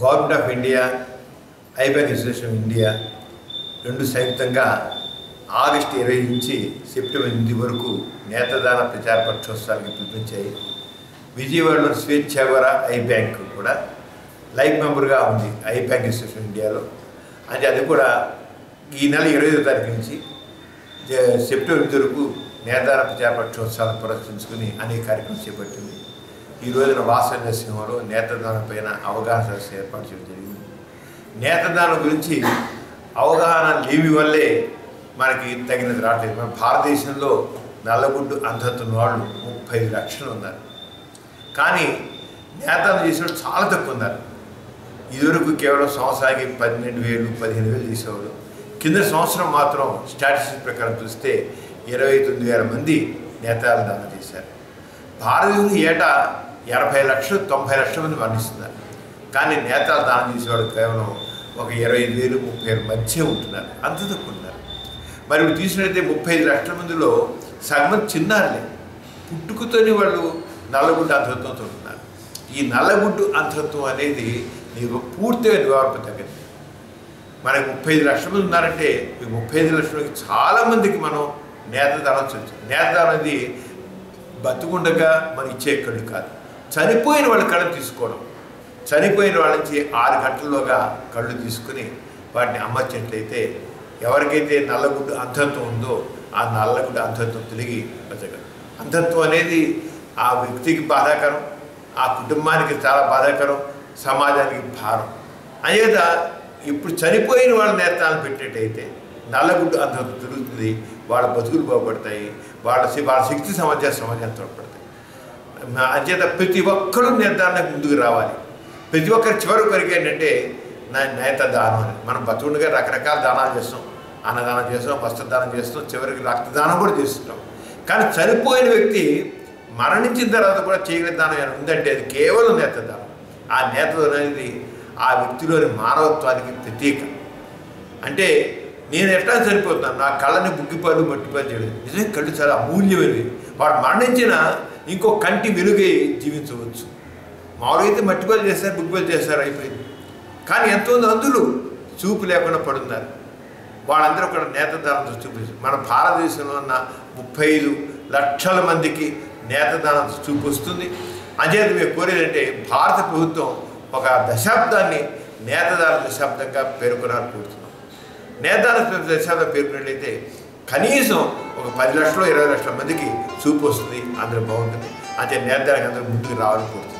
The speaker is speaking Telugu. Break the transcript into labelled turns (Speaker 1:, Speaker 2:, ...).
Speaker 1: government of India eye bank association of India రెండు సంయుక్తంగా ఆగస్టు ఇరవై నుంచి సెప్టెంబర్ ఎనిమిది వరకు నేతదాన ప్రచార పక్షోత్సవానికి పిలిపించాయి విజయవాడలో స్వేచ్ఛావర ఐ బ్యాంక్ కూడా లైఫ్ మెంబర్గా ఉంది ఐ బ్యాంక్ అసోసియేషన్ ఇండియాలో అంటే అది కూడా ఈ నెల ఇరవై ఐదో తారీఖు నుంచి జ- సెప్టెంబర్ ఎనిమిది వరకు నేతార ప్రచార పక్షోత్సవాలను పురస్కరించుకుని అనేక కార్యక్రమాలు చేపట్టింది ఈ రోజున వాసవ నరసింహంలో నేతదానం పైన అవగాహన సదస్సు ఏర్పాటు చేయడం జరిగింది నేతదానం గురించి అవగాహన లేమి వల్లే మనకి తగినది రావట్లేదు మన భారతదేశంలో నల్లగుడ్డు అంధత్వం వాళ్ళు ముప్పై లక్షలు ఉన్నారు కానీ నేతలు చేసిన వాళ్ళు చాలా తక్కువ ఉన్నారు ఇదివరకు కేవలం సంవత్సరానికి పన్నెండు వేలు పదిహేను వేలు చేసేవాడు కింద సంవత్సరం మాత్రం స్టాటిస్టిక్స్ ప్రకారం చూస్తే ఇరవై తొమ్మిది వేల మంది నేతాలు దానం చేశారు భారతదేశంలో ఏటా ఎనభై లక్షలు తొంభై లక్షల మంది మరణిస్తున్నారు కానీ నేతాలు దానం చేసేవాడు కేవలం ఒక ఇరవై ఐదు వేలు ముప్పై వేల మధ్య ఉంటున్నారు అంత తక్కువ ఉన్నారు మరి ఇప్పుడు తీసుకున్నట్లయితే ముప్పై ఐదు లక్షల మందిలో సగం మంది చిన్నారులే పుట్టుకతోని వాళ్ళు నల్లగుడ్డు అంధత్వంతో ఉంటున్నారు ఈ నల్లగుడ్డు అంధత్వం అనేది నీకు పూర్తిగా నివారింపదగ్గది మనకి ముప్పై ఐదు లక్షల మంది ఉన్నారంటే ఈ ముప్పై ఐదు లక్షల మందికి చాలా మందికి మనం నేతదానం చేయొచ్చు నేతదానం అనేది బతుకుండగా మనం ఇచ్చే కళ్ళు కాదు చనిపోయిన వాళ్ళ కళ్ళు తీసుకోవడం చనిపోయిన వాళ్ళ నుంచి ఆరు గంటల్లోగా కళ్ళు తీసుకుని వాటిని అమర్చినట్లయితే ఎవరికైతే నల్లగుడ్డు అంధత్వం ఉందో ఆ నల్లగుడ్డు అంధత్వం తిరిగి బతకదు అంధత్వం అనేది ఆ వ్యక్తికి బాధాకరం ఆ కుటుంబానికి చాలా బాధాకరం సమాజానికి భారం అనేత ఇప్పుడు చనిపోయిన వాళ్ళ నేతాలను పెట్టినట్టయితే నల్లగుడ్డు అంధత్వం తిరుగుతుంది వాళ్ళ బతుకులు బాగుపడతాయి వాళ్ళ శ- వాళ్ళ శక్తి సమాజ సమాజాన్ని తోడ్పడతాయి నా అంచేత ప్రతి ఒక్కరూ నిర్ధారణకు ముందుకు రావాలి ప్రతి ఒక్కరి చివరి కొరికి ఏంటంటే నా నేత దానం అని మనం బతుకుండగా రకరకాల దానాలు చేస్తాం అన్నదానం చేస్తాం వస్త్రదానం చేస్తాం చివరికి రక్తదానం కూడా చేస్తుంటాం కానీ చనిపోయిన వ్యక్తి మరణించిన తర్వాత కూడా చేయగలిగిన దానం ఏమైనా ఉందంటే అది కేవలం నేతదానం ఆ నేతదానం అనేది ఆ వ్యక్తిలోని మానవత్వానికి ప్రతీక అంటే నేను ఎట్లా సరిపోతున్నాను నా కళ్ళని బుగ్గిపాలు మట్టిపాలు చేయలేదు నిజమే కళ్ళు చాలా అమూల్యమైనవి వాడు మరణించిన ఇంకో కంటి వెలుగై జీవించవచ్చు మామూలుగా అయితే మట్టిపాలు చేస్తారు బుగ్గిపాలు చేస్తారు అయిపోయింది కానీ ఎంతోమంది అందులు చూపు లేకుండా పడున్నారు వాళ్ళందరూ కూడా నేతదానంతో చూపిస్తారు మన భారతదేశంలో ఉన్న ముప్పై ఐదు లక్షల మందికి నేతదానం చూపు వస్తుంది అంచేత మేము కోరేదంటే భారత ప్రభుత్వం ఒక దశాబ్దాన్ని నేతదాన దశాబ్దంగా పేర్కొనాలని కోరుతున్నాం నేతదాన దశాబ్దం పేర్కొన్నట్లయితే కనీసం ఒక పది లక్షలు ఇరవై లక్షల మందికి చూపు వస్తుంది అందరూ బాగుంటుంది అంటే నేతదానికి అందరూ ముందుకు రావాలని కోరుతున్నాం